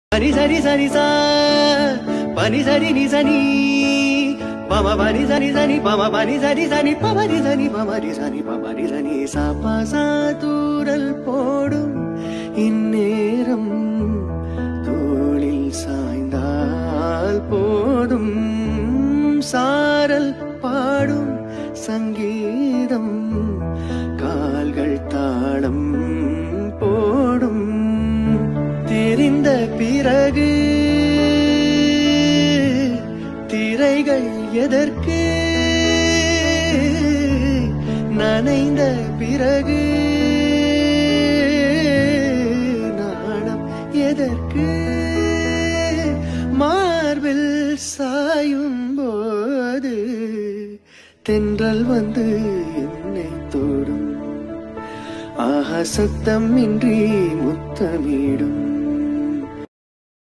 పని సరి సరి సా పని సరి ని సని పమ పని సని సని పమ పని సరి సని పమరి సని పమరి సని పమరి సని சா தூரல் போடும் இந்நேரம் தோளில் சாய்ந்தால் போதும் சாரல் பாடும் சங்கீதம் கால்கள் தாளம் போடும் தெரிந்த பிறகு திரைகள் எதற்கு நனைந்த பிறகு நாணம் எதற்கு மார்பில் சாயும் போது தென்றல் வந்து என்னை தொடும் ஆஹா சத்தம் இன்றி முத்தமிடும்